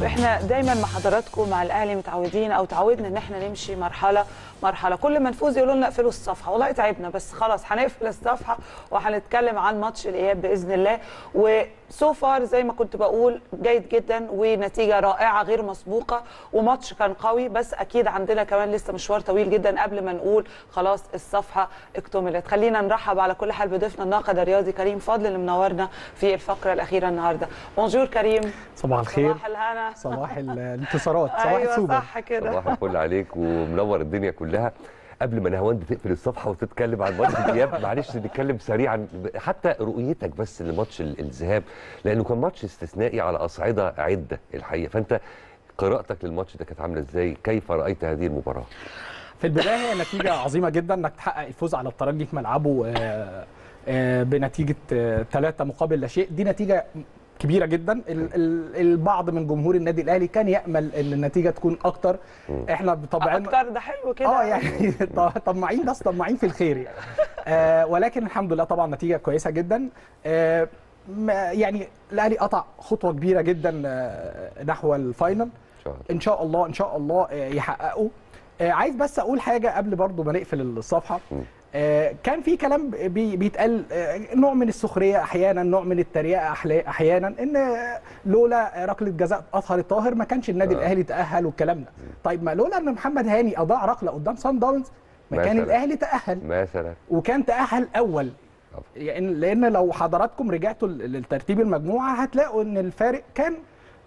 احنا دايما مع حضراتكم مع الاهلي متعودين او تعودنا ان احنا نمشي مرحله مرحله كل ما نفوز يقولوا لنا اقفلوا الصفحه والله تعبنا بس خلاص هنقفل الصفحه وهنتكلم عن ماتش الاياب باذن الله وسو فار زي ما كنت بقول جيد جدا ونتيجه رائعه غير مسبوقه وماتش كان قوي بس اكيد عندنا كمان لسه مشوار طويل جدا قبل ما نقول خلاص الصفحه اكتملت خلينا نرحب على كل حال بضيفنا الناقد الرياضي كريم فضل اللي منورنا في الفقره الاخيره النهارده بونجور كريم صباح الخير صباح الهنا صباح الانتصارات صباح ايوه السوبر صح كده صباح الفل عليك ومنور الدنيا كلها قبل ما نهاوند تقفل الصفحه وتتكلم عن ماتش الاياب معلش نتكلم سريعا حتى رؤيتك بس لماتش ال- الذهاب لانه كان ماتش استثنائي على اصعده عده الحقيقه فانت قراءتك للماتش ده كانت عامله ازاي؟ كيف رايت هذه المباراه؟ في البدايه هي نتيجه عظيمه جدا انك تحقق الفوز على الترجي في ملعبه آه، آه، بنتيجه ثلاثة مقابل لا شيء دي نتيجه كبيره جدا ال- ال- البعض من جمهور النادي الاهلي كان يامل ان النتيجه تكون اكتر احنا بطبعنا اكتر ده حلو كده اه يعني ط- طماعين بس طماعين في الخير يعني آه ولكن الحمد لله طبعا نتيجه كويسه جدا آه ما- يعني الاهلي قطع خطوه كبيره جدا آه نحو الفاينل ان شاء الله ان شاء الله ان شاء الله آه، يحققوا آه، عايز بس اقول حاجه قبل برضو ما نقفل الصفحه م. آه، كان في كلام بي- بيتقال آه، نوع من السخريه احيانا نوع من التريقه أحلا- احيانا ان آه، لولا ركله جزاء اطهر الطاهر ما كانش النادي آه. الاهلي تاهل والكلام ده طيب ما لولا ان محمد هاني اضاع ركله قدام سان داونز ما كان مثلاً. الاهلي تاهل مثلا وكان تاهل اول يعني لان لو حضراتكم رجعتوا لترتيب المجموعه هتلاقوا ان الفارق كان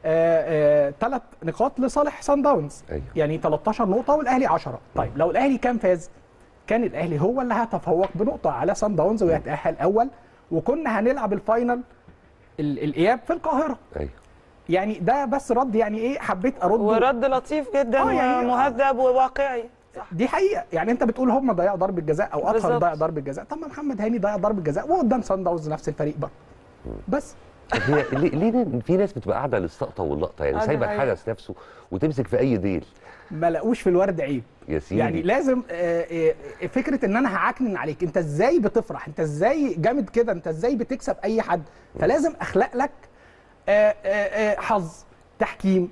ثلاث نقاط لصالح سان داونز ايوه يعني 13 نقطه والاهلي 10 طيب لو الاهلي كان فاز كان الاهلي هو اللي هيتفوق بنقطه على سان داونز ويتاهل اول وكنا هنلعب الفاينل ال- الاياب في القاهره ايوه يعني ده بس رد يعني ايه حبيت ارد ورد لطيف جدا آه يعني- ومهذب وواقعي صح دي حقيقه يعني انت بتقول هم ضيعوا ضربه جزاء او اطهر بالظبط. ضيع ضربه جزاء طب ما محمد هاني ضيع ضربه جزاء وقدام سان داونز نفس الفريق برضه بس طب هي ليه, ليه في ناس بتبقى قاعده للسقطه واللقطه آه، يعني ده سايبه حقيقي. الحدث نفسه وتمسك في اي ديل ما لقوش في الورد عيب يا سيدي يعني لازم آه، آه، فكره ان انا هعكنن عليك انت ازاي بتفرح انت ازاي جامد كده انت ازاي بتكسب اي حد فلازم اخلق لك آه، آه، آه، حظ تحكيم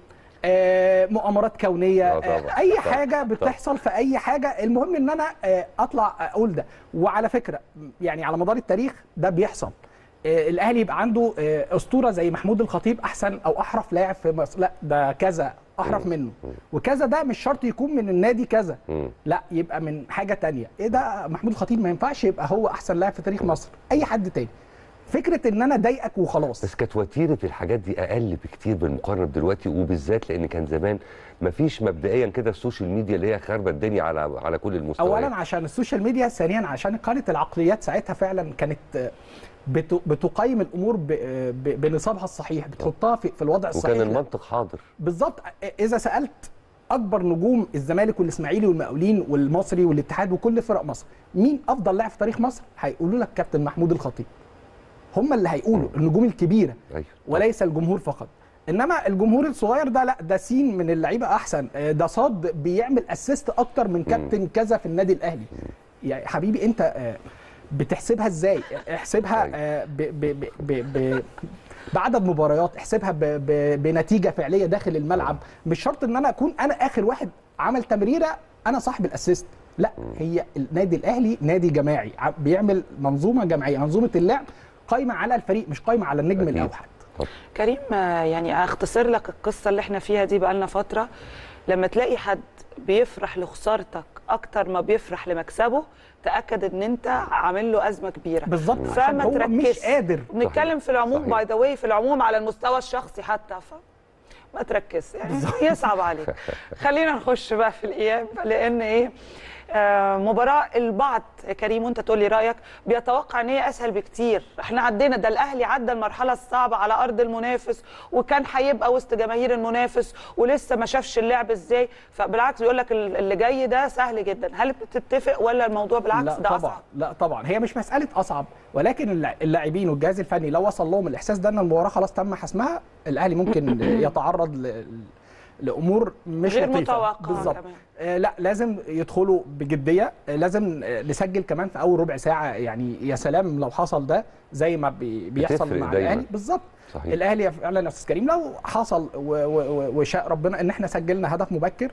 آه، مؤامرات كونيه آه، طبعاً، آه، اي طبعاً، حاجه بتحصل في اي حاجه المهم ان انا آه، اطلع اقول ده وعلى فكره يعني على مدار التاريخ ده بيحصل آه، الاهلي يبقى عنده آه، اسطوره زي محمود الخطيب احسن او احرف لاعب في مصر لا ده كذا احرف منه وكذا ده مش شرط يكون من النادي كذا مم. لا يبقى من حاجه تانية ايه ده محمود الخطيب ما ينفعش يبقى هو احسن لاعب في تاريخ مصر اي حد تاني فكره ان انا اضايقك وخلاص بس كانت وتيره الحاجات دي اقل بكتير بالمقارنه بدلوقتي وبالذات لان كان زمان مفيش مبدئيا كده السوشيال ميديا اللي هي خاربه الدنيا على على كل المستويات اولا عشان السوشيال ميديا ثانيا عشان كانت العقليات ساعتها فعلا كانت آه، بت- بتقيم الامور ب- آه، ب- بنصابها الصحيح بتحطها في, في الوضع الصحيح وكان المنطق حاضر بالظبط اذا سالت اكبر نجوم الزمالك والاسماعيلي والمقاولين والمصري والاتحاد وكل فرق مصر مين افضل لاعب في تاريخ مصر هيقولوا لك كابتن محمود الخطيب هم اللي هيقولوا النجوم الكبيره ايوه وليس الجمهور فقط انما الجمهور الصغير ده لا ده سين من اللعيبه احسن آه، ده صاد بيعمل اسيست اكتر من كابتن كذا في النادي الاهلي يعني حبيبي انت آه، بتحسبها ازاي احسبها أيوة. آه، ب ب ب ب ب بعدد مباريات احسبها ب ب بنتيجه فعليه داخل الملعب مش شرط ان انا اكون انا اخر واحد عمل تمريره انا صاحب الاسيست لا هي النادي الاهلي نادي جماعي ع- بيعمل منظومه جماعيه منظومه اللعب قايمه على الفريق مش قايمه على النجم أكيد. الاوحد طب كريم آه، يعني اختصر لك القصه اللي احنا فيها دي بقالنا فتره لما تلاقي حد بيفرح لخسارتك اكتر ما بيفرح لمكسبه تاكد ان انت عامل له ازمه كبيره بالظبط فما عشان هو مش تركزش. قادر بنتكلم في العموم صحيح. باي ذا واي في العموم على المستوى الشخصي حتى ف ما تركز يعني يصعب عليك خلينا نخش بقى في الاياب لان ايه آه مباراه البعض يا كريم وانت تقول لي رايك بيتوقع ان هي اسهل بكتير احنا عدينا ده الاهلي عدى المرحله الصعبه على ارض المنافس وكان هيبقى وسط جماهير المنافس ولسه ما شافش اللعب ازاي فبالعكس يقول لك اللي جاي ده سهل جدا هل بتتفق ولا الموضوع بالعكس لا ده طبعا اصعب لا طبعا هي مش مساله اصعب ولكن اللاع- اللاعبين والجهاز الفني لو وصل لهم الاحساس ده ان المباراه خلاص تم حسمها الاهلي ممكن يتعرض ل... لامور مش غير لطيفة. متوقعة بالظبط كمان. آه لا لازم يدخلوا بجديه آه لازم آه نسجل كمان في اول ربع ساعه يعني يا سلام لو حصل ده زي ما بي بيحصل بتفرق مع دايماً. الاهلي بالظبط صحيح الاهلي فعلا يا استاذ كريم لو حصل و- و- و- وشاء ربنا ان احنا سجلنا هدف مبكر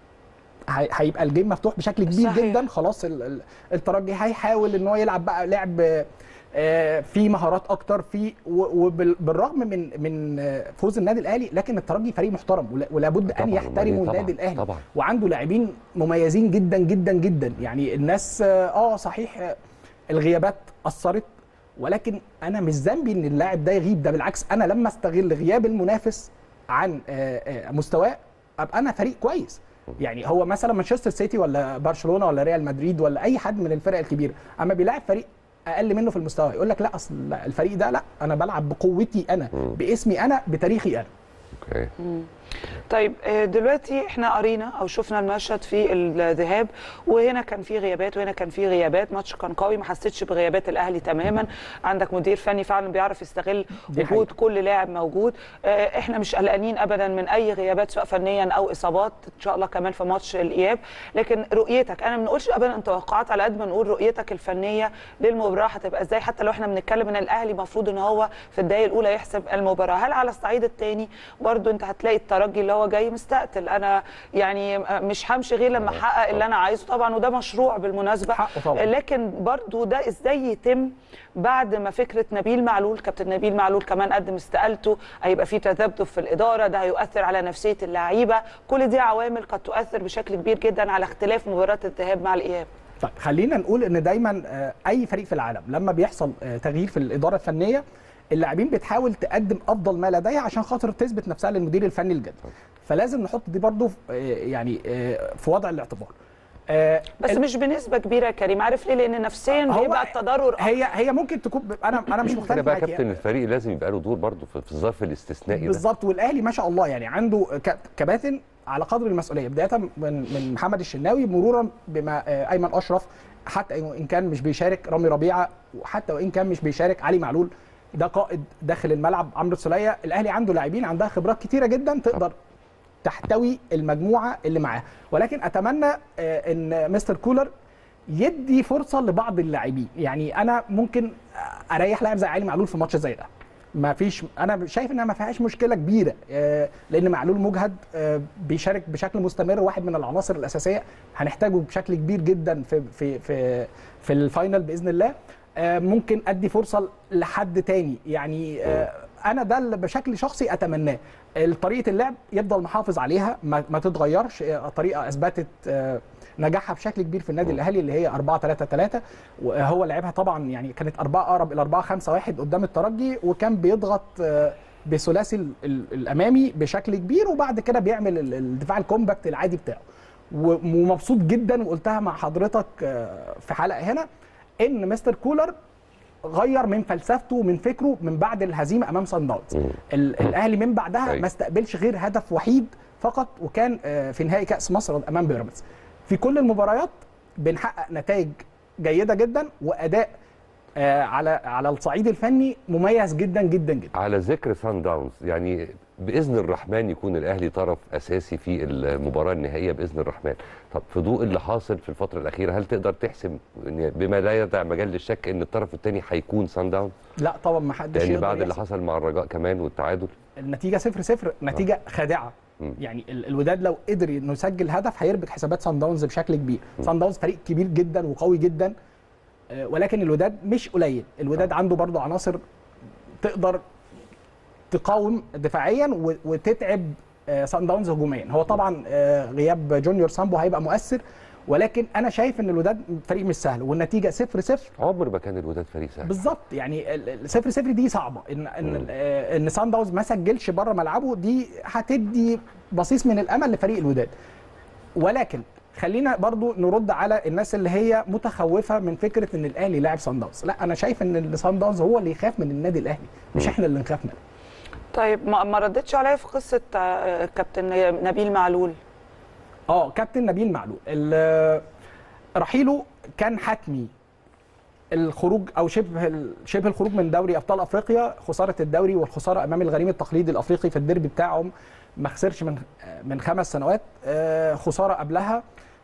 هي- هيبقى الجيم مفتوح بشكل كبير صحيح. جدا خلاص ال- ال- الترجي هيحاول ان هو يلعب بقى لعب آه، في مهارات اكتر في وبالرغم من من آه، فوز النادي الاهلي لكن الترجي فريق محترم ولا- ولابد ان طبعاً، يحترموا طبعاً، النادي الاهلي طبعاً. وعنده لاعبين مميزين جدا جدا جدا يعني الناس اه آه، صحيح آه، الغيابات اثرت ولكن انا مش ذنبي ان اللاعب ده يغيب ده بالعكس انا لما استغل غياب المنافس عن آه، آه، مستواه ابقى انا فريق كويس يعني هو مثلا مانشستر سيتي ولا برشلونه ولا ريال مدريد ولا اي حد من الفرق الكبيره اما بيلاعب فريق اقل منه في المستوى يقول لك لا اصل لا، الفريق ده لا انا بلعب بقوتي انا باسمي انا بتاريخي انا اوكي طيب آه، دلوقتي احنا قرينا او شفنا المشهد في الذهاب وهنا كان في غيابات وهنا كان في غيابات ماتش كان قوي ما حسيتش بغيابات الاهلي تماما عندك مدير فني فعلا بيعرف يستغل دي وجود حقيقة. كل لاعب موجود آه، احنا مش قلقانين ابدا من اي غيابات سواء فنيا او اصابات ان شاء الله كمان في ماتش الاياب لكن رؤيتك انا ما بنقولش ابدا توقعات على قد ما نقول رؤيتك الفنيه للمباراه هتبقى ازاي حتى لو احنا بنتكلم ان الاهلي المفروض ان هو في الدقائق الاولى يحسب المباراه هل على الصعيد الثاني برضو انت هتلاقي الترجي اللي هو جاي مستقتل انا يعني مش همشي غير لما احقق اللي انا عايزه طبعا وده مشروع بالمناسبه حقه طبعاً. لكن برضو ده ازاي يتم بعد ما فكره نبيل معلول كابتن نبيل معلول كمان قدم استقالته هيبقى في تذبذب في الاداره ده هيؤثر على نفسيه اللعيبه كل دي عوامل قد تؤثر بشكل كبير جدا على اختلاف مباراه الذهاب مع الاياب طيب خلينا نقول ان دايما آه، اي فريق في العالم لما بيحصل آه، تغيير في الاداره الفنيه اللاعبين بتحاول تقدم افضل ما لديها عشان خاطر تثبت نفسها للمدير الفني الجديد فلازم نحط دي برضو في- آه، يعني آه، في وضع الاعتبار آه، بس ال- مش بنسبه كبيره يا كريم عارف ليه لان نفسيا هو بيبقى التضرر هي هي ممكن تكون ب- انا انا مش هنا مختلف بقى معاك كابتن الفريق لازم يبقى له دور برضه في في الظرف الاستثنائي ده بالظبط والاهلي ما شاء الله يعني عنده ك- كباتن على قدر المسؤوليه بدايه من من محمد الشناوي مرورا بما آه، ايمن اشرف حتى ان كان مش بيشارك رامي ربيعه وحتى وان كان مش بيشارك علي معلول ده قائد داخل الملعب عمرو السوليه الاهلي عنده لاعبين عندها خبرات كتيره جدا تقدر تحتوي المجموعه اللي معاه ولكن اتمنى آه، ان مستر كولر يدي فرصه لبعض اللاعبين يعني انا ممكن اريح لاعب زي علي معلول في ماتش زي ده ما فيش انا شايف انها ما فيهاش مشكله كبيره آه، لان معلول مجهد آه، بيشارك بشكل مستمر واحد من العناصر الاساسيه هنحتاجه بشكل كبير جدا في في في في الفاينل باذن الله آه، ممكن ادي فرصه لحد تاني يعني آه، انا ده اللي بشكل شخصي اتمناه طريقه اللعب يفضل محافظ عليها ما, ما تتغيرش آه، طريقه اثبتت آه، نجاحها بشكل كبير في النادي الاهلي اللي هي 4 3 3 وهو لعبها طبعا يعني كانت 4 اقرب الى 4 5 1 قدام الترجي وكان بيضغط آه، بثلاثي ال- ال- الامامي بشكل كبير وبعد كده بيعمل ال- الدفاع الكومباكت العادي بتاعه و- ومبسوط جدا وقلتها مع حضرتك آه، في حلقه هنا ان مستر كولر غير من فلسفته ومن فكره من بعد الهزيمه امام سان داونز ال- الاهلي من بعدها أيوة. ما استقبلش غير هدف وحيد فقط وكان آه، في نهائي كاس مصر امام بيراميدز في كل المباريات بنحقق نتائج جيده جدا واداء آه، على على الصعيد الفني مميز جدا جدا جدا على ذكر سان داونز يعني باذن الرحمن يكون الاهلي طرف اساسي في المباراه النهائيه باذن الرحمن طب في ضوء اللي حاصل في الفتره الاخيره هل تقدر تحسم إن بما لا يدع مجال للشك ان الطرف الثاني هيكون سان داونز لا طبعا ما حدش لان يقدر بعد اللي يحسب. حصل مع الرجاء كمان والتعادل النتيجه 0 0 نتيجه خادعه مم. يعني ال- الوداد لو قدر انه يسجل هدف هيربك حسابات سان داونز بشكل كبير سان داونز فريق كبير جدا وقوي جدا آه، ولكن الوداد مش قليل الوداد عنده برضه عناصر تقدر تقاوم دفاعيا و- وتتعب آه، سان داونز هجوميا هو طبعا آه، غياب جونيور سامبو هيبقى مؤثر ولكن انا شايف ان الوداد فريق مش سهل والنتيجه 0 0 عمر ما كان الوداد فريق سهل بالظبط يعني الصفر صفر دي صعبه ان ان آه، ان سان داونز ما سجلش بره ملعبه دي هتدي بصيص من الامل لفريق الوداد ولكن خلينا برضو نرد على الناس اللي هي متخوفه من فكره ان الاهلي لاعب سان داونز لا انا شايف ان سان داونز هو اللي يخاف من النادي الاهلي مش احنا اللي نخاف منه طيب ما ما ردتش عليا في قصه آه، كابتن نبيل معلول اه كابتن نبيل معلول ال- رحيله كان حتمي الخروج او شبه شبه الخروج من دوري ابطال افريقيا خساره الدوري والخساره امام الغريم التقليدي الافريقي في الديربي بتاعهم ما خسرش من من خمس سنوات آه، خساره قبلها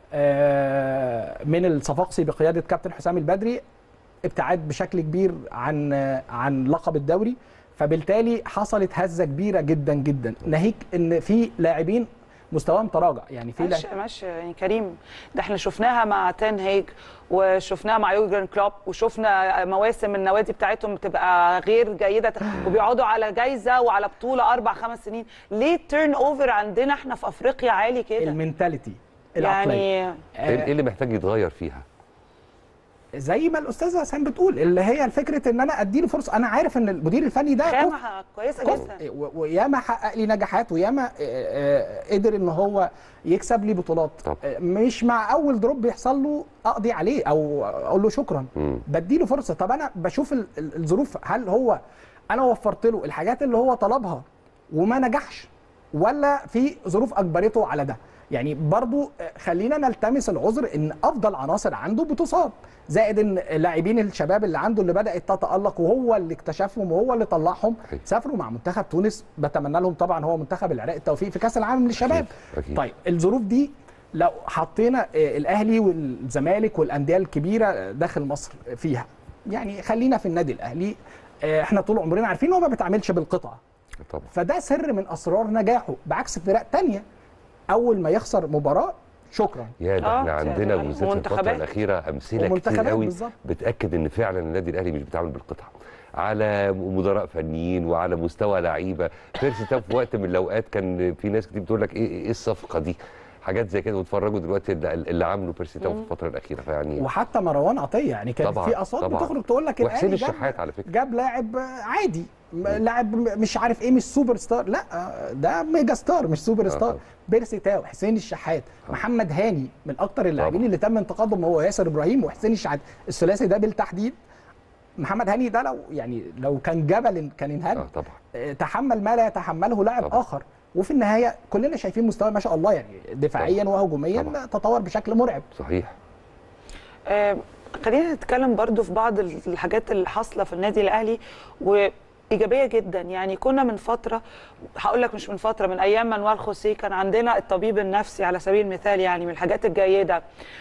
آه، من الصفاقسي بقياده كابتن حسام البدري ابتعاد بشكل كبير عن عن لقب الدوري فبالتالي حصلت هزه كبيره جدا جدا ناهيك ان في لاعبين مستواهم تراجع يعني في لاعب ماشي ماشي يعني كريم ده احنا شفناها مع تين هيج وشفناها مع يورجن كلوب وشفنا مواسم النوادي بتاعتهم بتبقى غير جيده وبيقعدوا على جايزه وعلى بطوله اربع خمس سنين ليه التيرن اوفر عندنا احنا في افريقيا عالي كده المينتاليتي العقليه يعني ايه إيه اللي محتاج يتغير فيها زي ما الاستاذه حسام بتقول اللي هي الفكره ان انا اديله فرصه انا عارف ان المدير الفني ده كفء خامه كويسه كفء جدا و- وياما حقق لي نجاحات وياما آه، آه، قدر ان هو يكسب لي بطولات طب. آه، مش مع اول دروب بيحصل له اقضي عليه او اقول له شكرا مم. بديله فرصه طب انا بشوف ال- ال- الظروف هل هو انا وفرت له الحاجات اللي هو طلبها وما نجحش ولا في ظروف اجبرته على ده يعني برضو آه، خلينا نلتمس العذر ان افضل عناصر عنده بتصاب زائد ان لاعبين الشباب اللي عنده اللي بدات تتالق وهو اللي اكتشفهم وهو اللي طلعهم أكيد. سافروا مع منتخب تونس بتمنى لهم طبعا هو منتخب العراق التوفيق في كاس العالم للشباب أكيد، أكيد. طيب الظروف دي لو حطينا آه، الاهلي والزمالك والانديه الكبيره آه، داخل مصر فيها يعني خلينا في النادي الاهلي آه، احنا طول عمرنا عارفين ان هو ما بيتعاملش بالقطعه طبعا فده سر من اسرار نجاحه بعكس فرق تانية اول ما يخسر مباراه شكرا يا ده آه، احنا عندنا يعني بالذات في الفتره ومنتخبات. الاخيره امثله كتير ومنتخبات قوي بالظبط. بتاكد ان فعلا النادي الاهلي مش بيتعامل بالقطعه على مدراء فنيين وعلى مستوى لعيبه بيرسي تاو في وقت من الاوقات كان في ناس كتير بتقول لك ايه ايه الصفقه دي حاجات زي كده واتفرجوا دلوقتي اللي اللي عمله بيرسي تاو في الفتره الاخيره فيعني وحتى مروان عطيه يعني كان طبعاً، في اصوات طبعاً. بتخرج تقول لك وحسين الأهلي جاب- الشحات على فكره جاب لاعب عادي م- لاعب م- مش عارف ايه مش سوبر ستار لا ده ميجا ستار مش سوبر ستار طبعا. بيرسي تاو حسين الشحات محمد هاني من اكتر اللاعبين طبعا. اللي تم انتقادهم هو ياسر ابراهيم وحسين الشحات الثلاثي ده بالتحديد محمد هاني ده لو يعني لو كان جبل كان انهد اه طبعا آه، تحمل ما لا يتحمله لاعب طبعا. اخر وفي النهايه كلنا شايفين مستوى ما شاء الله يعني دفاعيا وهجوميا طبعا. تطور بشكل مرعب صحيح آه، خلينا نتكلم برضو في بعض الحاجات اللي حاصله في النادي الاهلي وايجابيه جدا يعني كنا من فتره هقول لك مش من فتره من ايام مانويل خوسيه كان عندنا الطبيب النفسي على سبيل المثال يعني من الحاجات الجيده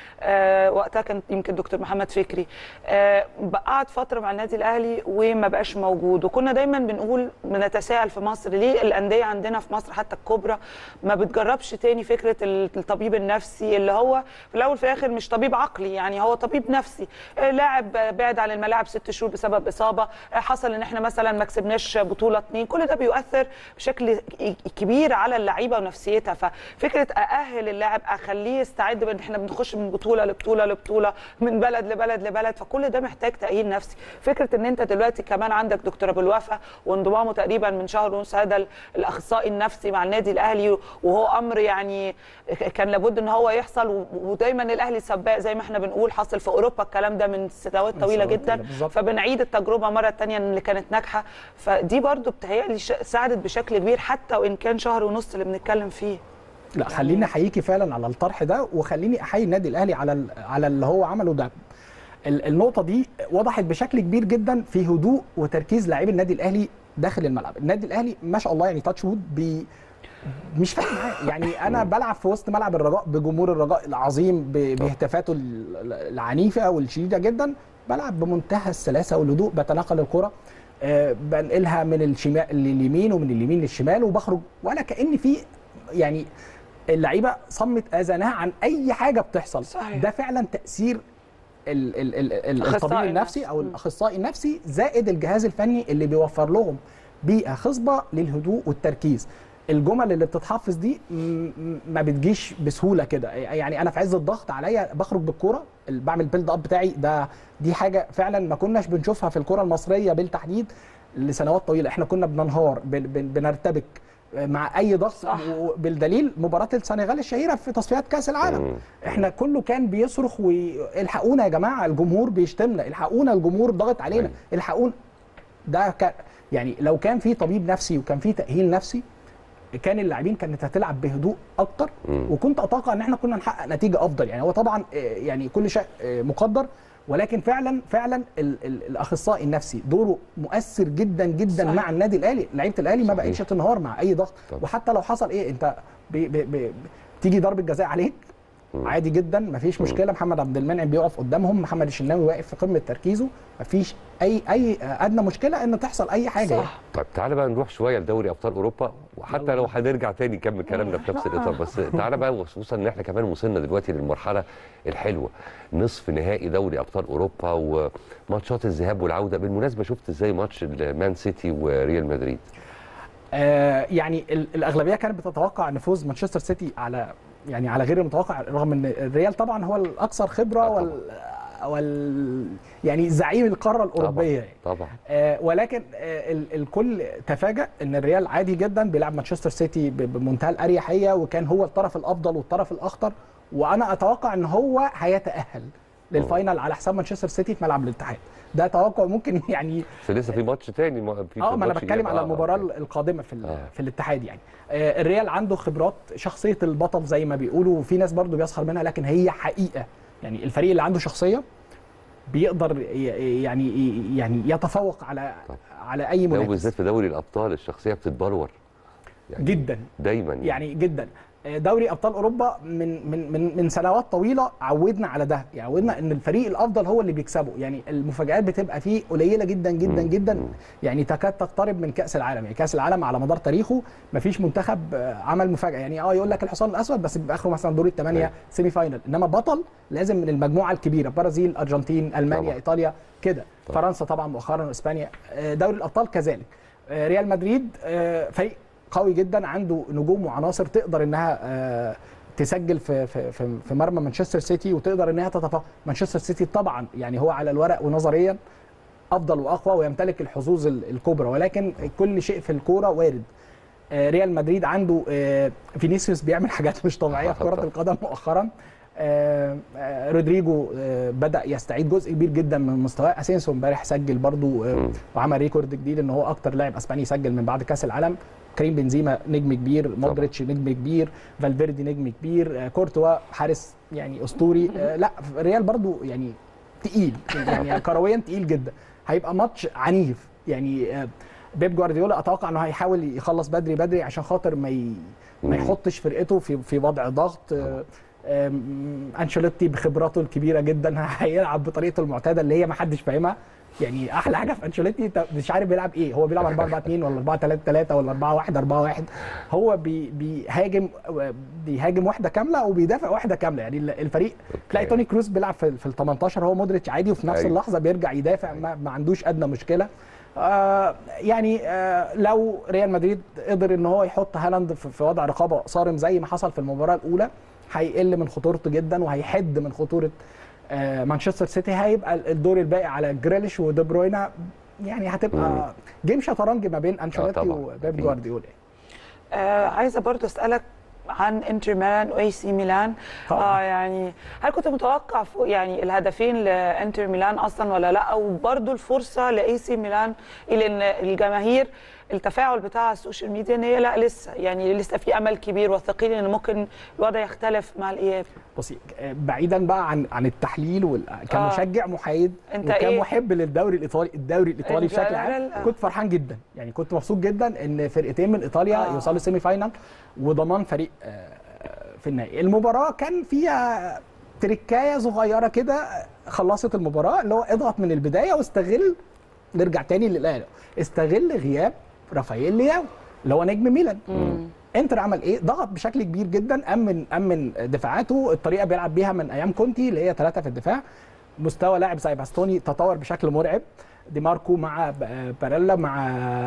آه وقتها كان يمكن دكتور محمد فكري آه قعد فتره مع النادي الاهلي وما بقاش موجود وكنا دايما بنقول بنتساءل في مصر ليه الانديه عندنا في مصر حتى الكبرى ما بتجربش تاني فكره الطبيب النفسي اللي هو في الاول في الاخر مش طبيب عقلي يعني هو طبيب نفسي آه لاعب بعد عن الملاعب ست شهور بسبب اصابه آه حصل ان احنا مثلا ما كسبناش بطوله اتنين كل ده بيؤثر بشكل كبير على اللعيبه ونفسيتها ففكره ااهل اللاعب اخليه يستعد بان احنا بنخش من بطوله لبطوله لبطوله من بلد لبلد لبلد فكل ده محتاج تاهيل نفسي فكره ان انت دلوقتي كمان عندك دكتور ابو الوفا وانضمامه تقريبا من شهر ونص هذا الاخصائي النفسي مع النادي الاهلي وهو امر يعني كان لابد ان هو يحصل ودايما الاهلي سباق زي ما احنا بنقول حصل في اوروبا الكلام ده من سنوات طويله جدا بالظبط. فبنعيد التجربه مره ثانيه اللي كانت ناجحه فدي برضو بتهيألي ش- ساعدت بشكل كبير حتى وان كان شهر ونص اللي بنتكلم فيه لا خليني احييكي فعلا على الطرح ده وخليني احيي النادي الاهلي على ال- على اللي هو عمله ده ال- النقطه دي وضحت بشكل كبير جدا في هدوء وتركيز لاعبي النادي الاهلي داخل الملعب النادي الاهلي ما شاء الله يعني تاتش وود بي مش فاهم معاه يعني انا بلعب في وسط ملعب الرجاء بجمهور الرجاء العظيم ب- باهتافاته ال- ال- العنيفه والشديده جدا بلعب بمنتهى السلاسه والهدوء بتناقل الكره آه، بنقلها من الشمال لليمين ومن اليمين للشمال وبخرج ولا كان في يعني اللعيبه صمت اذانها عن اي حاجه بتحصل صحيح. ده فعلا تاثير ال ال ال ال أخصائي الطبيب النفسي النفسي. او مم. الاخصائي النفسي زائد الجهاز الفني اللي بيوفر لهم بيئه خصبه للهدوء والتركيز الجمل اللي بتتحفظ دي م- م- ما بتجيش بسهوله كده يعني انا في عز الضغط عليا بخرج بالكوره ال- بعمل بيلد اب بتاعي ده دي حاجه فعلا ما كناش بنشوفها في الكره المصريه بالتحديد لسنوات طويله احنا كنا بننهار بن- بن- بنرتبك مع اي ضغط صح. بالدليل مباراه السنغال الشهيره في تصفيات كاس العالم مم. احنا كله كان بيصرخ والحقونا يا جماعه الجمهور بيشتمنا الحقونا الجمهور ضغط علينا أيوة. الحقونا ده كان يعني لو كان في طبيب نفسي وكان في تاهيل نفسي كان اللاعبين كانت هتلعب بهدوء اكتر مم. وكنت اتوقع ان احنا كنا نحقق نتيجه افضل يعني هو طبعا آه، يعني كل شيء آه، مقدر ولكن فعلا فعلا ال ال الاخصائي النفسي دوره مؤثر جدا جدا صحيح. مع النادي الاهلي لعيبه الاهلي ما صحيح. بقتش تنهار مع اي ضغط طبعا. وحتى لو حصل ايه انت بي بي بي تيجي ضربه جزاء عليك عادي جدا مفيش مشكله محمد عبد المنعم بيقف قدامهم محمد الشناوي واقف في قمه تركيزه مفيش اي اي ادنى مشكله ان تحصل اي حاجه يعني. صح طيب تعالى بقى نروح شويه لدوري ابطال اوروبا وحتى لو هنرجع تاني نكمل كلامنا في نفس الاطار بس تعالى بقى وخصوصا ان احنا كمان وصلنا دلوقتي للمرحله الحلوه نصف نهائي دوري ابطال اوروبا وماتشات الذهاب والعوده بالمناسبه شفت ازاي ماتش المان سيتي وريال مدريد آه يعني ال- الاغلبيه كانت بتتوقع ان فوز مانشستر سيتي على يعني على غير المتوقع رغم ان الريال طبعا هو الاكثر خبره آه طبعاً. وال وال يعني زعيم القاره الاوروبيه يعني. طبعا آه ولكن آه ال- الكل تفاجأ ان الريال عادي جدا بيلعب مانشستر سيتي ب- بمنتهى الاريحيه وكان هو الطرف الافضل والطرف الاخطر وانا اتوقع ان هو هيتاهل للفاينل على حساب مانشستر سيتي في ملعب الاتحاد ده توقع ممكن يعني بس لسه في ماتش تاني ما- في اه ما انا ماتش بتكلم إياب. على آه، المباراه أوكي. القادمه في ال- آه. في الاتحاد يعني آه الريال عنده خبرات شخصيه البطل زي ما بيقولوا وفي ناس برضو بيسخر منها لكن هي حقيقه يعني الفريق اللي عنده شخصيه بيقدر ي- يعني يعني يتفوق على طبعا. على اي لو منافس بالذات في دوري الابطال الشخصيه بتتبلور يعني جدا دايما يعني جدا دوري ابطال اوروبا من من من من سنوات طويله عودنا على ده يعني عودنا ان الفريق الافضل هو اللي بيكسبه يعني المفاجات بتبقى فيه قليله جدا جدا مم. جدا مم. يعني تكاد تقترب من كاس العالم يعني كاس العالم على مدار تاريخه ما فيش منتخب آه، عمل مفاجاه يعني اه يقول لك الحصان الاسود بس بيبقى اخره مثلا دور الثمانيه أيوة. سيمي فاينل انما بطل لازم من المجموعه الكبيره برازيل ارجنتين المانيا طبعا. ايطاليا كده طبعا. فرنسا طبعا مؤخرا واسبانيا آه، دوري الابطال كذلك آه، ريال مدريد آه، فريق قوي جدا عنده نجوم وعناصر تقدر انها آه، تسجل في في في في مرمى مانشستر سيتي وتقدر انها تتفوق مانشستر سيتي طبعا يعني هو على الورق ونظريا افضل واقوى ويمتلك الحظوظ ال- الكبرى ولكن كل شيء في الكوره وارد آه، ريال مدريد عنده آه، فينيسيوس بيعمل حاجات مش طبيعيه في كره القدم مؤخرا آه، آه، رودريجو آه، بدا يستعيد جزء كبير جدا من مستواه اسينسو امبارح سجل برضو آه، مم. وعمل ريكورد جديد ان هو اكتر لاعب اسباني يسجل من بعد كاس العالم كريم بنزيما نجم كبير مودريتش نجم كبير فالفيردي نجم كبير آه، كورتوا حارس يعني اسطوري آه، لا ريال برضو يعني تقيل يعني كرويا تقيل جدا هيبقى ماتش عنيف يعني آه، بيب جوارديولا اتوقع انه هيحاول يخلص بدري بدري عشان خاطر ما ي... ما مم. يحطش فرقته في في وضع ضغط آه، آم، انشيلوتي بخبراته الكبيره جدا هيلعب بطريقته المعتاده اللي هي ما حدش فاهمها يعني احلى حاجه في انشيلوتي انت مش عارف بيلعب ايه هو بيلعب 4 4 2 ولا 4 3 3 ولا 4 1 4 1 هو بي بيهاجم بيهاجم واحده كامله وبيدافع واحده كامله يعني ال- الفريق تلاقي توني كروز بيلعب في في ال 18 هو مودريتش عادي وفي نفس أيوة. اللحظه بيرجع يدافع ما, ما عندوش ادنى مشكله آه يعني آه لو ريال مدريد قدر ان هو يحط هالاند في, في وضع رقابه صارم زي ما حصل في المباراه الاولى هيقل من خطورته جدا وهيحد من خطوره آه مانشستر سيتي هيبقى الدور الباقي على جريليش ودي بروينا يعني هتبقى جيم شطرنج ما بين انشيلوتي طبعاً. وبيب أكيد. جوارديولا آه عايزه برضو اسالك عن انتر ميلان واي سي ميلان طبعاً. اه يعني هل كنت متوقع فوق يعني الهدفين لانتر ميلان اصلا ولا لا وبرضو الفرصه لاي سي ميلان الى ان الجماهير التفاعل بتاع على السوشيال ميديا ان هي لا لسه يعني لسه في امل كبير واثقين ان ممكن الوضع يختلف مع الاياب بصي آه، بعيدا بقى عن عن التحليل وال... كمشجع محايد أنت إيه؟ وكمحب للدوري الايطالي الدوري الايطالي أنت- بشكل لا، عام لا. كنت فرحان جدا يعني كنت مبسوط جدا ان فرقتين من ايطاليا آه. يوصلوا سيمي فاينال وضمان فريق آه، في النهائي المباراه كان فيها تركايه صغيره كده خلصت المباراه اللي هو اضغط من البدايه واستغل نرجع تاني للاهلي استغل غياب رافائيل لياو اللي هو نجم ميلان انتر عمل ايه ضغط بشكل كبير جدا امن امن دفاعاته الطريقه بيلعب بيها من ايام كونتي اللي هي ثلاثه في الدفاع مستوى لاعب زي باستوني تطور بشكل مرعب دي ماركو مع ب- باريلا مع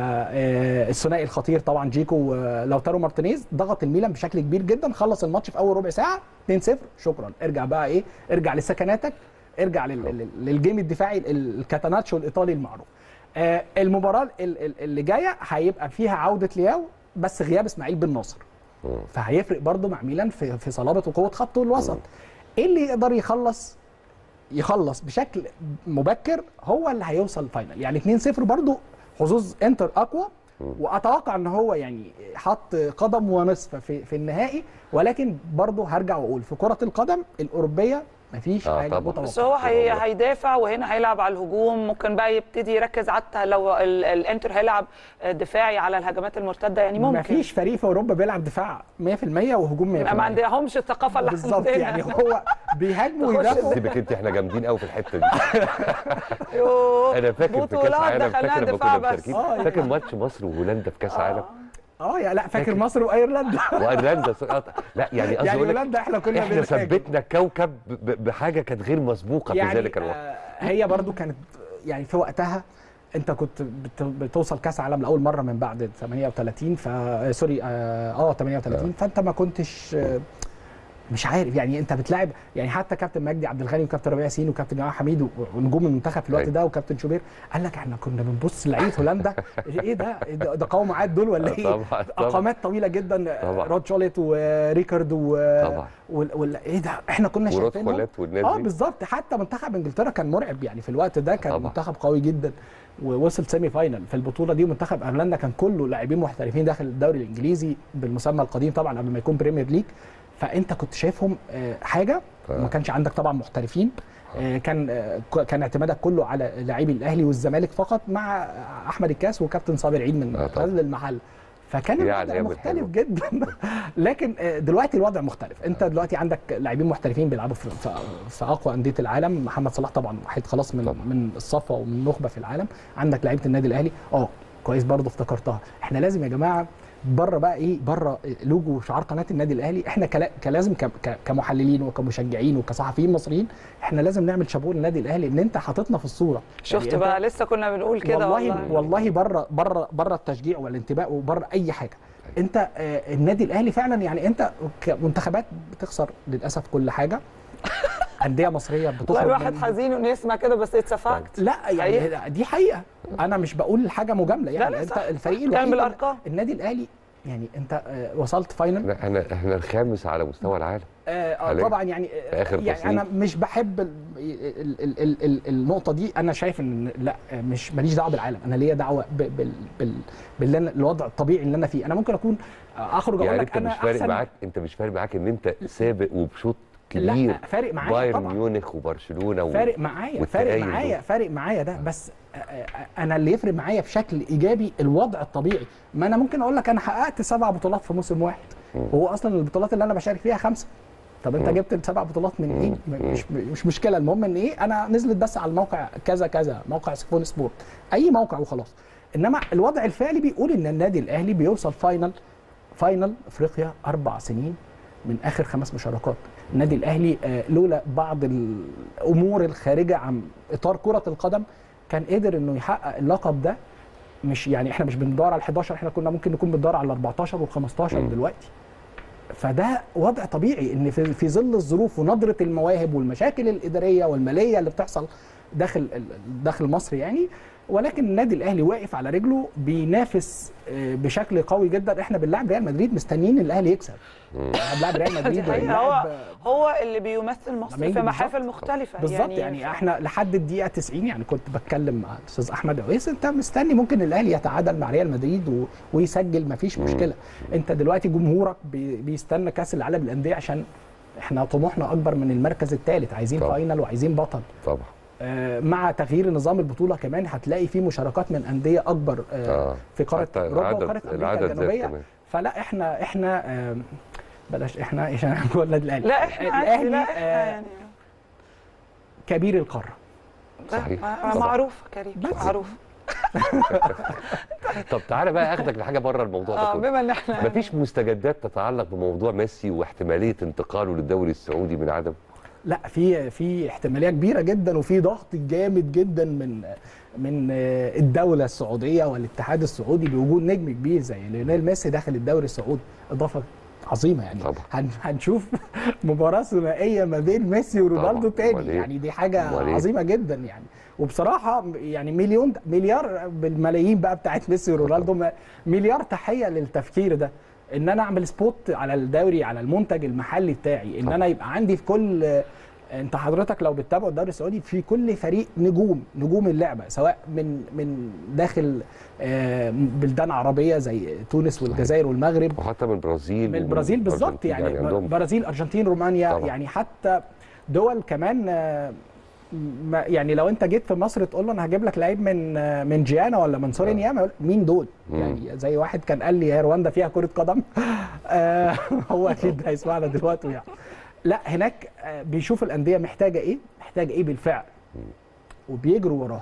آه، الثنائي الخطير طبعا جيكو ولوتارو مارتينيز ضغط الميلان بشكل كبير جدا خلص الماتش في اول ربع ساعه 2-0 شكرا ارجع بقى ايه ارجع لسكناتك ارجع لل- لل- للجيم الدفاعي ال- الكاتاناتشو الايطالي المعروف آه، المباراه ال- ال- اللي جايه هيبقى فيها عوده لياو بس غياب اسماعيل بن ناصر مم. فهيفرق برضو مع ميلان في في صلابه وقوه خط الوسط ايه اللي يقدر يخلص يخلص بشكل مبكر هو اللي هيوصل الفاينل يعني 2-0 برضو حظوظ انتر اقوى واتوقع ان هو يعني حط قدم ونصف في في النهائي ولكن برضو هرجع واقول في كره القدم الاوروبيه مفيش آه، حاجه طبعاً. متوقعه بس هو هي والله. هيدافع وهنا هيلعب على الهجوم ممكن بقى يبتدي يركز حتى لو ال- الانتر هيلعب دفاعي على الهجمات المرتده يعني ممكن مفيش فريق في اوروبا بيلعب دفاع 100% وهجوم 100% ما عندهمش الثقافه اللي بالظبط عندنا يعني هو بيهاجموا تخش ويدافعوا سيبك انت احنا جامدين قوي في الحته دي يوه، انا فاكر في كاس بطولات عالم دخلناها فاكر لما دفاع كنا بس مشاركين آه، فاكر ماتش مصر وهولندا في كاس عالم اه يا لا فاكر فاكر. مصر وايرلندا وايرلندا سقط. لا يعني قصدي يعني اقول لك هولندا احنا كنا احنا بنهاجم. ثبتنا الكوكب ب- بحاجه كانت غير مسبوقه في ذلك الوقت آه، هي برضو كانت يعني في وقتها انت كنت بت- بتوصل كاس عالم لاول مره من بعد 38 ف آه، سوري اه آه، 38 فانت ما كنتش آه، مش عارف يعني انت بتلاعب يعني حتى كابتن مجدي عبد الغني وكابتن ربيع ياسين وكابتن جمال حميد و- ونجوم المنتخب في الوقت أيوة. ده وكابتن شوبير قال لك احنا كنا بنبص لعيبه هولندا ايه ده إيه ده ده قوم عاد دول ولا ايه طبعا طبعا اقامات طويله جدا طبعا. رود شوليت وريكارد و طبعا. وال... وال... ايه ده احنا كنا ورود شايفينهم خولات والناس اه دي بالظبط حتى منتخب انجلترا كان مرعب يعني في الوقت ده كان طبعا. منتخب قوي جدا ووصل سيمي فاينل في البطوله دي ومنتخب ايرلندا كان كله لاعبين محترفين داخل الدوري الانجليزي بالمسمى القديم طبعا قبل ما يكون بريمير ليج فانت كنت شايفهم آه، حاجه آه. ما كانش عندك طبعا محترفين آه، كان آه، ك- كان اعتمادك كله على لاعبي الاهلي والزمالك فقط مع احمد الكاس وكابتن صابر عيد من آه، طبعا. غزل المحل فكان يا الوضع الأيام مختلف الحلوة. جدا لكن آه، دلوقتي الوضع مختلف انت دلوقتي عندك لاعبين محترفين بيلعبوا في, في, في اقوى انديه العالم محمد صلاح طبعا واحد خلاص من طبعا. من الصفوه ومن النخبه في العالم عندك لعيبه النادي الاهلي اه كويس برضه افتكرتها احنا لازم يا جماعه بره بقى ايه بره لوجو وشعار قناه النادي الاهلي احنا كلا كلازم ك- ك- كمحللين وكمشجعين وكصحفيين مصريين احنا لازم نعمل شابوه للنادي الاهلي ان انت حاططنا في الصوره شفت يعني أنت- بقى لسه كنا بنقول كده والله والله والله بره بره بره التشجيع والانتماء وبره اي حاجه انت آه، النادي الاهلي فعلا يعني انت كمنتخبات بتخسر للاسف كل حاجه انديه مصريه والله بتخرج الواحد من- حزين انه يسمع كده بس اتسفقت لا يعني حقيقة. دي حقيقه انا مش بقول حاجه مجامله يعني لا، انت صح. الفريق كان الوحيد بالارقام النادي الاهلي يعني انت آه، وصلت فاينل احنا احنا احنا الخامس على مستوى العالم آه آه، حاليا. طبعا يعني آه، في آخر يعني تصنيف. انا مش بحب ال ال ال ال ال النقطه دي انا شايف ان لا آه، مش ماليش دعوه بالعالم انا ليا دعوه ب- بال بال باللي أنا الوضع الطبيعي اللي انا فيه انا ممكن اكون آه، اخرج اقول يعني لك انت انا مش فارق احسن معاك انت مش فارق معاك ان انت سابق وبشوط كبير لا فارق معايا بايرن طبعا ميونخ وبرشلونه و... فارق معايا فارق والتأيد معايا دول. فارق معايا ده بس آه، آه، انا اللي يفرق معايا بشكل ايجابي الوضع الطبيعي ما انا ممكن اقول لك انا حققت سبع بطولات في موسم واحد هو اصلا البطولات اللي انا بشارك فيها خمسه طب انت مم. جبت السبع بطولات من ايه مم. مش مش مشكله المهم ان ايه انا نزلت بس على الموقع كذا كذا موقع سيفون سبورت اي موقع وخلاص انما الوضع الفعلي بيقول ان النادي الاهلي بيوصل فاينل فاينل افريقيا اربع سنين من اخر خمس مشاركات النادي الاهلي آه، لولا بعض الامور الخارجه عن اطار كره القدم كان قدر انه يحقق اللقب ده مش يعني احنا مش بندور على ال 11 احنا كنا ممكن نكون بندور على ال 14 وال 15 مم. دلوقتي فده وضع طبيعي ان في, في ظل الظروف ونظره المواهب والمشاكل الاداريه والماليه اللي بتحصل داخل ال- داخل مصر يعني ولكن النادي الاهلي واقف على رجله بينافس آه، بشكل قوي جدا احنا بنلعب ريال مدريد مستنيين الاهلي يكسب احنا بنلعب ريال دي مدريد حقيقة. هو وبنلعب هو اللي بيمثل مصر لما يجي في محافل بالظبط. مختلفه بالظبط يعني, يعني احنا لحد الدقيقه 90 يعني كنت بتكلم مع الاستاذ احمد عويس انت مستني ممكن الاهلي يتعادل مع ريال مدريد و... ويسجل مفيش مشكله انت دلوقتي جمهورك بي... بيستنى كاس العالم للانديه عشان احنا طموحنا اكبر من المركز الثالث عايزين طبعا. فاينل وعايزين بطل طبعا آه، مع تغيير نظام البطوله كمان هتلاقي في مشاركات من انديه اكبر آه، آه. في قاره حتى اوروبا العدد- وقاره امريكا العدد زاد الجنوبيه كمان. فلا احنا احنا آه، بلاش احنا عشان جوه النادي الاهلي لا احنا عادي لا احنا آه، يعني كبير القاره صحيح. ما- طبعا. معروف كريم بس. معروف طب تعالى بقى اخدك لحاجه بره الموضوع ده اه كله بما ان احنا مفيش مستجدات تتعلق بموضوع ميسي واحتماليه انتقاله للدوري السعودي من عدم لا في في احتماليه كبيره جدا وفي ضغط جامد جدا من من آه، الدوله السعوديه والاتحاد السعودي بوجود نجم كبير زي ليونيل ميسي داخل الدوري السعودي اضافه عظيمه يعني طبعا. هن هنشوف مباراه ثنائيه ما بين ميسي ورونالدو طبعا. أمال تاني إيه؟ يعني دي حاجه أمال إيه؟ عظيمه جدا يعني وبصراحه يعني مليون مليار بالملايين بقى بتاعت ميسي ورونالدو ما- مليار تحيه للتفكير ده ان انا اعمل سبوت على الدوري على المنتج المحلي بتاعي ان طبعا. انا يبقى عندي في كل انت حضرتك لو بتتابعوا الدوري السعودي في كل فريق نجوم نجوم اللعبه سواء من من داخل آه، بلدان عربيه زي تونس والجزائر والمغرب وحتى من البرازيل من البرازيل بالظبط والأرجنتين، يعني, عندهم برازيل ارجنتين رومانيا طبعا. يعني حتى دول كمان آه، ما يعني لو انت جيت في مصر تقول له انا هجيب لك لعيب من آه، من جيانا ولا من سورينياما يقول مين دول؟ مم. يعني زي واحد كان قال لي يا رواندا فيها كره قدم آه، هو اكيد هيسمعنا دلوقتي يعني لا هناك آه، بيشوف الانديه محتاجه ايه؟ محتاجه ايه بالفعل وبيجروا وراها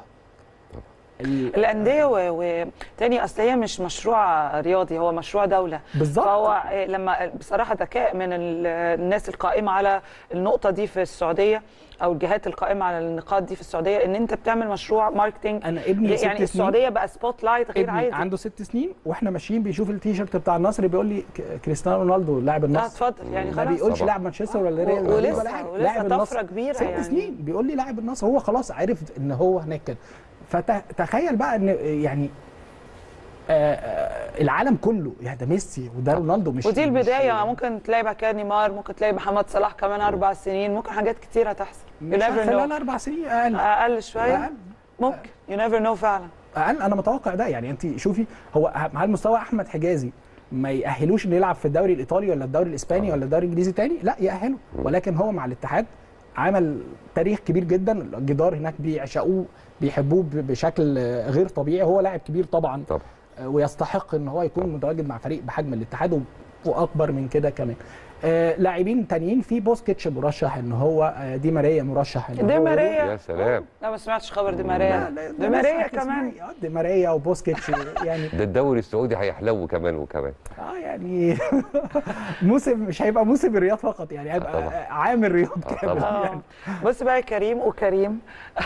ال- الانديه و- وتاني اصل هي مش مشروع رياضي هو مشروع دوله بالظبط. فهو آه، لما بصراحه ذكاء من ال- الناس القائمه على النقطه دي في السعوديه او الجهات القائمه على النقاط دي في السعوديه ان انت بتعمل مشروع ماركتينج انا ابني ست يعني سنين السعوديه بقى سبوت لايت غير ابني عادي عنده ست سنين واحنا ماشيين بيشوف التيشيرت بتاع النصر بيقول لي ك- كريستيانو رونالدو لاعب لا النصر اتفضل يعني ما خلاص بيقولش طبعا. لاعب مانشستر ولا ريال و- مدريد ولسه- ولا حاجه ولسه لاعب طفرة النصر كبيرة ست يعني. سنين بيقول لي لاعب النصر هو خلاص عرف ان هو هناك كده فتخيل بقى ان يعني آه، آه، العالم كله يعني ده ميسي وده رونالدو مش ودي مش- البدايه ممكن تلاقي بعد كده نيمار ممكن تلاقي محمد صلاح كمان اربع سنين ممكن حاجات كتير هتحصل You مش never خلال know. اربع سنين اقل اقل شويه أقل. ممكن يو نيفر نو فعلا اقل انا متوقع ده يعني انت شوفي هو هل مستوى احمد حجازي ما يأهلوش انه يلعب في الدوري الايطالي ولا الدوري الاسباني ولا الدوري الانجليزي تاني لا يأهله ولكن هو مع الاتحاد عمل تاريخ كبير جدا الجدار هناك بيعشقوه بيحبوه ب- بشكل آه، غير طبيعي هو لاعب كبير طبعا طبعا آه، ويستحق ان هو يكون متواجد مع فريق بحجم الاتحاد و- واكبر من كده كمان آه، لاعبين تانيين في بوسكيتش مرشح ان هو آه، دي ماريا مرشح ان دي هو ماريا يا سلام لا ما سمعتش خبر دي لا، ماريا لا، دي ده ماريا ناس كمان هتسمعي. آه، دي ماريا وبوسكيتش يعني ده الدوري السعودي هيحلو كمان وكمان اه يعني موسم مش هيبقى موسم الرياض فقط يعني آه، طبعا. هيبقى عام الرياض آه، كامل طبعا. يعني اه بص بقى يا كريم وكريم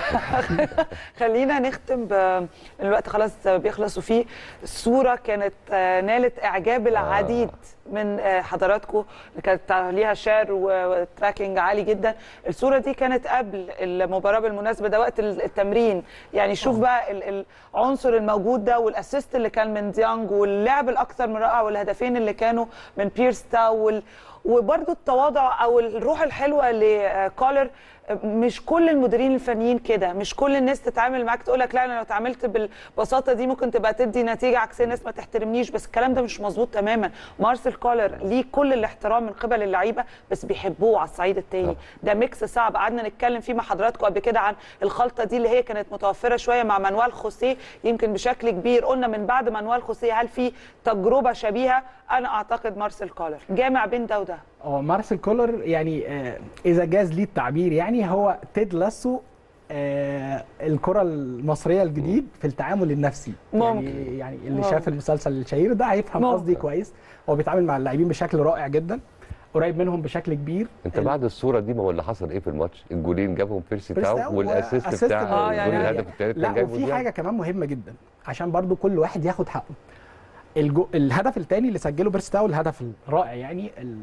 خلينا نختم ب... الوقت خلاص بيخلص وفيه الصوره كانت آه، نالت اعجاب العديد من آه، حضراتكم كانت ليها شير وتراكنج عالي جدا الصوره دي كانت قبل المباراه بالمناسبه ده وقت التمرين يعني شوف بقى ال- العنصر الموجود ده والاسيست اللي كان من ديانج واللعب الاكثر من رائع والهدفين اللي كانوا من بيرس تاو وال... وبرده التواضع او الروح الحلوه لكولر مش كل المديرين الفنيين كده مش كل الناس تتعامل معاك تقول لك لا انا لو اتعاملت بالبساطه دي ممكن تبقى تدي نتيجه عكس الناس ما تحترمنيش بس الكلام ده مش مظبوط تماما مارسيل كولر ليه كل الاحترام من قبل اللعيبه بس بيحبوه على الصعيد التاني ده ميكس صعب قعدنا نتكلم فيه مع حضراتكم قبل كده عن الخلطه دي اللي هي كانت متوفره شويه مع مانويل خوسيه يمكن بشكل كبير قلنا من بعد مانويل خوسيه هل في تجربه شبيهه انا اعتقد مارسيل كولر جامع بين ده وده هو مارسيل كولر يعني آه، اذا جاز لي التعبير يعني هو تيد لاسو آه، الكره المصريه الجديد في التعامل النفسي ممكن. يعني يعني اللي ممكن. شاف المسلسل الشهير ده هيفهم ممكن. قصدي كويس هو بيتعامل مع اللاعبين بشكل رائع جدا قريب منهم بشكل كبير انت ال- بعد الصوره دي ما هو اللي حصل ايه في الماتش الجولين جابهم بيرسي بيرسي تاو تاو والاسيست وأسيست بتاع آه، الجول يعني- الهدف الثالث كان لا جايبه وفي ديانج. حاجه كمان مهمه جدا عشان برضو كل واحد ياخد حقه الجو الهدف الثاني اللي سجله بيرسي تاو الهدف الرائع يعني ال-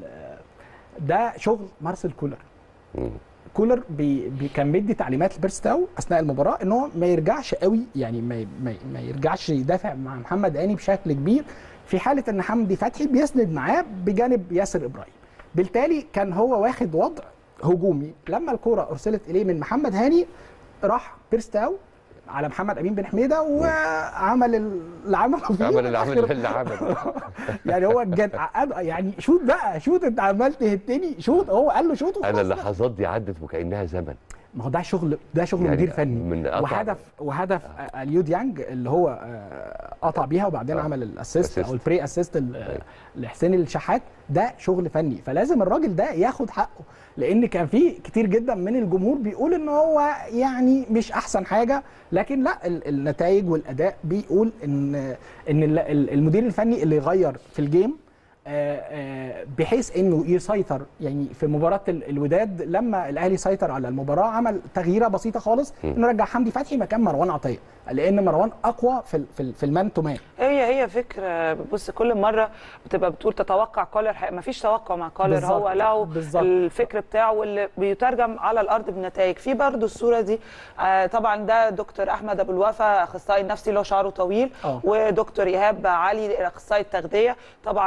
ده شغل مارسيل كولر مم. كولر بي بي كان مدي تعليمات لبيرسي تاو اثناء المباراه ان هو ما يرجعش قوي يعني ما ما, ما يرجعش يدافع مع محمد هاني بشكل كبير في حاله ان حمدي فتحي بيسند معاه بجانب ياسر ابراهيم بالتالي كان هو واخد وضع هجومي لما الكره ارسلت اليه من محمد هاني راح بيرسي تاو على محمد امين بن حميده وعمل اللي عمله فيه عمل اللي عمل والآخر- اللي عمل يعني هو جد يعني شوت بقى شوت انت عمال تهتني شوت هو قال له شوت انا وخلاص بقى. اللحظات دي عدت وكانها زمن ما هو ده شغل ده شغل يعني مدير فني من قطع- وهدف وهدف آه. اليو ديانج اللي هو آه، قطع بيها وبعدين آه. عمل الاسيست أسيست. او البري اسيست ل- لحسين الشحات ده شغل فني فلازم الراجل ده ياخد حقه لان كان في كتير جدا من الجمهور بيقول ان هو يعني مش احسن حاجه لكن لا ال- النتائج والاداء بيقول ان ان ال- ال- المدير الفني اللي يغير في الجيم آه، آه، بحيث انه يسيطر يعني في مباراه ال- الوداد لما الاهلي سيطر على المباراه عمل تغييره بسيطه خالص انه رجع حمدي فتحي مكان مروان عطيه لان مروان اقوى في ال- في ال- في المان تو مان هي هي فكره بص كل مره بتبقى بتقول تتوقع كولر ما فيش توقع مع كولر بالظبط، هو له بالظبط. الفكر بتاعه واللي بيترجم على الارض بنتائج في برضو الصوره دي آه طبعا ده دكتور احمد ابو الوفا اخصائي نفسي له شعره طويل آه. ودكتور ايهاب علي اخصائي التغذيه طبعا آه،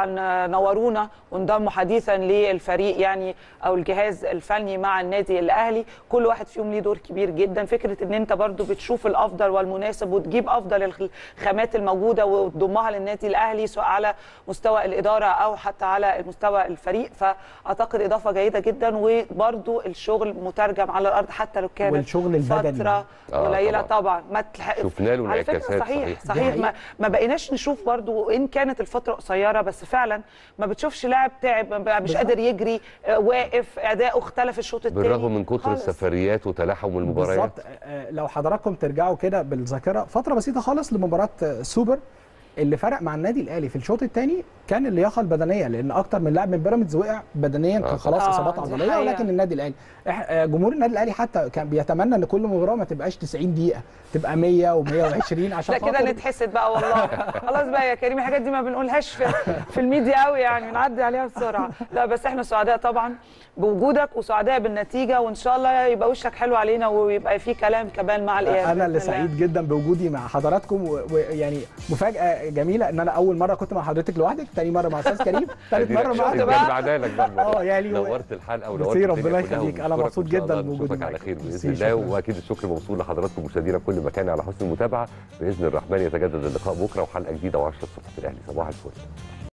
نورونا وانضموا حديثا للفريق يعني او الجهاز الفني مع النادي الاهلي كل واحد فيهم ليه دور كبير جدا فكره ان انت برضو بتشوف الافضل والمناسب وتجيب افضل الخامات الموجوده وتضمها للنادي الاهلي سواء على مستوى الاداره او حتى على مستوى الفريق فاعتقد اضافه جيده جدا وبرضو الشغل مترجم على الارض حتى لو كانت والشغل البدني. فتره آه، قليله طبعاً. طبعا ما تلحق شفنا له على فكرة انعكاسات، صحيح صحيح. صحيح, دي ما, ما بقيناش نشوف برضو وان كانت الفتره قصيره بس فعلا ما بتشوفش لاعب تعب ما بقى مش بالظبط. قادر يجري آه، واقف اداؤه اختلف الشوط الثاني بالرغم من كثر السفريات وتلاحم المباريات بالظبط آه، لو حضراتكم ترجعوا كده بالذاكره فتره بسيطه خالص لمباراه آه، سوبر اللي فرق مع النادي الاهلي في الشوط الثاني كان اللياقه البدنيه لان اكتر من لاعب من بيراميدز وقع بدنيا آه كان خلاص آه، اصابات دي عضليه حقيقة. ولكن النادي الاهلي إح- آه، جمهور النادي الاهلي حتى كان بيتمنى ان كل مباراه ما تبقاش 90 دقيقه تبقى 100 و120 عشان لا كده خاطر نتحسد بقى والله خلاص بقى يا كريم الحاجات دي ما بنقولهاش في, في الميديا قوي يعني بنعدي عليها بسرعه لا بس احنا سعداء طبعا بوجودك وسعداء بالنتيجه وان شاء الله يبقى وشك حلو علينا ويبقى في كلام كمان مع الاياب انا اللي بإذن الله. سعيد جدا بوجودي مع حضراتكم و- ويعني مفاجاه جميله ان انا اول مره كنت مع حضرتك لوحدك تاني مره مع استاذ كريم ثالث مره شفت مع بقى؟ بعنا لك بقى المرة. آه، يعني نورت الحلقه ونورت ميرسي، الدنيا ربنا كلها يخليك. أنا ونشكرك مبسوط وإن شاء جدا الله بوجودي نشوفك على معاك. خير باذن ميرسي، الله شكراً. واكيد الشكر موصول لحضراتكم مشاهدينا في كل مكان على حسن المتابعه باذن الرحمن يتجدد اللقاء بكره وحلقه جديده و10 الصبح في الاهلي صباح الفل